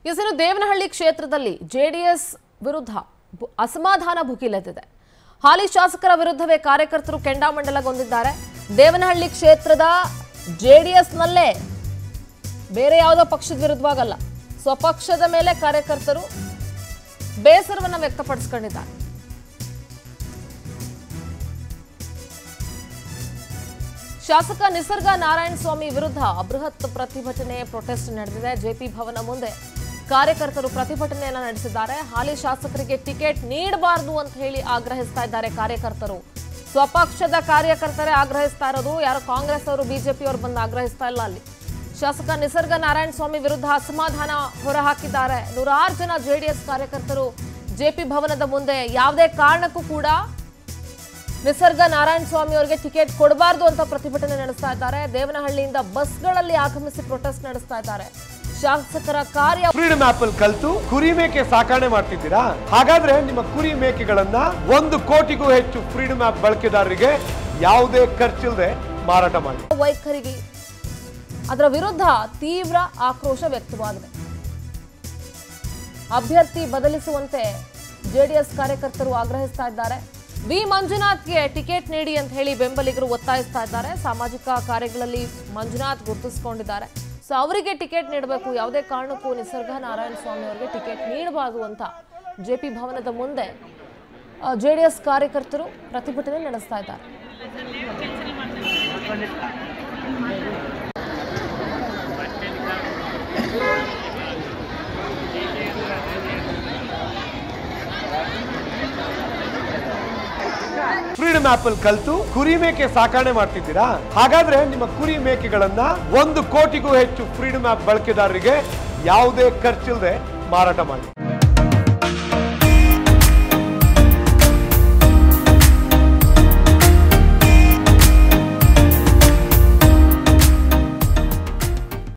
ಇನ್ನು ದೇವನಹಳ್ಳಿ ಕ್ಷೇತ್ರದಲ್ಲಿ ಜೆಡಿಎಸ್ ವಿರುದ್ಧ ಬು- ಅಸಮಾಧಾನ ಭುಗಿಲೆದ್ದಿದೆ ಹಾಲಿ ಶಾಸಕರ ವಿರುದ್ಧವೇ ಕಾರ್ಯಕರ್ತರು ಕೆಂಡಾಮಂಡಲಗೊಂಡಿದ್ದಾರೆ ದೇವನಹಳ್ಳಿ ಕ್ಷೇತ್ರದ ಜೆಡಿಎಸ್ನಲ್ಲೇ ಬೇರೆ ಯಾವುದೋ ಪಕ್ಷದ ವಿರುದ್ಧವಾಗಲ್ಲ ಸ್ವಪಕ್ಷದ ಮೇಲೆ ಕಾರ್ಯಕರ್ತರು ಬೇಸರವನ್ನ ವ್ಯಕ್ತಪಡಿಸ್ಕೊಂಡಿದ್ದಾರೆ ಶಾಸಕ ನಿಸರ್ಗ ನಾರಾಯಣ ಸ್ವಾಮಿ ವಿರುದ್ಧ ಬೃಹತ್ ಪ್ರತಿಭಟನೆ ಪ್ರೊಟೆಸ್ಟ್ ನಡೆದಿದೆ ಜೆಪಿ ಭವನ ಮುಂದೆ ಕಾರ್ಯಕರ್ತರು ಪ್ರತಿಭಟನೆಯನ್ನ ನಡೆಸಿದ್ದಾರೆ ಹಾಲಿ ಶಾಸಕರಿಗೆ ಟಿಕೆಟ್ ನೀಡಬಾರದು ಅಂತ ಹೇಳಿ ಆಗ್ರಹಿಸ್ತಾ ಇದ್ದಾರೆ ಕಾರ್ಯಕರ್ತರು ಸ್ವಪಕ್ಷದ ಕಾರ್ಯಕರ್ತರೇ ಆಗ್ರಹಿಸ್ತಾ ಇರೋದು ಯಾರು ಕಾಂಗ್ರೆಸ್ ಅವರು ಬಿಜೆಪಿ ಅವರು ಬಂದು ಆಗ್ರಹಿಸ್ತಾ ಇಲ್ಲ ಅಲ್ಲಿ ಶಾಸಕ ನಿಸರ್ಗ ನಾರಾಯಣ ಸ್ವಾಮಿ ವಿರುದ್ಧ ಅಸಮಾಧಾನ ಹೊರಹಾಕಿದ್ದಾರೆ ನೂರಾರು ಜನ ಜೆಡಿಎಸ್ ಕಾರ್ಯಕರ್ತರು ಜೆಪಿ ಭವನದ ಮುಂದೆ ಯಾವುದೇ ಕಾರಣಕ್ಕೂ ಕೂಡ ನಿಸರ್ಗ ನಾರಾಯಣ ಸ್ವಾಮಿ ಅವರಿಗೆ ಟಿಕೆಟ್ ಕೊಡಬಾರ್ದು ಅಂತ ಪ್ರತಿಭಟನೆ ನಡೆಸ್ತಾ ಇದ್ದಾರೆ ದೇವನಹಳ್ಳಿಯಿಂದ ಬಸ್ಗಳಲ್ಲಿ ಆಗಮಿಸಿ ಪ್ರೊಟೆಸ್ಟ್ ನಡೆಸ್ತಾ ಇದ್ದಾರೆ ಶಾಸಕರ ಕಾರ್ಯ ಫ್ರೀಡಮ್ ಆಪ್ ಅಲ್ಲಿ ಕಲ್ತು ಕುರಿ ಮೇಕೆ ಸಾಕಣೆ ಮಾಡ್ತಿದ್ದೀರಾ ಹಾಗಾದ್ರೆ ನಿಮ್ಮ ಕುರಿ ಮೇಕೆಗಳನ್ನ ಒಂದು ಕೋಟಿಗೂ ಹೆಚ್ಚು ಫ್ರೀಡಮ್ ಆಪ್ ಬಳಕೆದಾರರಿಗೆ ಯಾವುದೇ ಖರ್ಚಿಲ್ಲದೆ ಮಾರಾಟ ಮಾಡಿ ವೈಖರಿಗೆ ಅದರ ವಿರುದ್ಧ ತೀವ್ರ ಆಕ್ರೋಶ ವ್ಯಕ್ತವಾಗಿದೆ ಅಭ್ಯರ್ಥಿ ಬದಲಿಸುವಂತೆ ಜೆಡಿಎಸ್ ಕಾರ್ಯಕರ್ತರು ಆಗ್ರಹಿಸ್ತಾ ಇದ್ದಾರೆ ವಿ ಮಂಜುನಾಥ್ಗೆ ಟಿಕೆಟ್ ನೀಡಿ ಅಂತ ಹೇಳಿ ಬೆಂಬಲಿಗರು ಒತ್ತಾಯಿಸ್ತಾ ಇದ್ದಾರೆ ಸಾಮಾಜಿಕ ಕಾರ್ಯಗಳಲ್ಲಿ ಮಂಜುನಾಥ್ ಗುರುತಿಸಿಕೊಂಡಿದ್ದಾರೆ ಸೊ ಅವರಿಗೆ ಟಿಕೆಟ್ ನೀಡಬೇಕು ಯಾವುದೇ ಕಾರಣಕ್ಕೂ ನಿಸರ್ಗ ನಾರಾಯಣ ಸ್ವಾಮಿ ಅವರಿಗೆ ಟಿಕೆಟ್ ನೀಡಬಾರದು ಅಂತ ಜೆಪಿ ಭವನದ ಮುಂದೆ ಜೆಡಿಎಸ್ ಕಾರ್ಯಕರ್ತರು ಪ್ರತಿಭಟನೆ ನಡೆಸ್ತಾ ಇದ್ದಾರೆ ಫ್ರೀಡಮ್ ಆಪ್ ಅಲ್ಲಿ ಕಲ್ತು ಕುರಿ ಮೇಕೆ ಸಾಕಣೆ ಮಾಡ್ತಿದ್ದೀರಾ ಹಾಗಾದ್ರೆ ನಿಮ್ಮ ಕುರಿ ಮೇಕೆಗಳನ್ನ ಒಂದು ಕೋಟಿಗೂ ಹೆಚ್ಚು ಫ್ರೀಡಮ್ ಆಪ್ ಬಳಕೆದಾರರಿಗೆ ಯಾವುದೇ ಖರ್ಚಿಲ್ಲದೆ ಮಾರಾಟ ಮಾಡಿ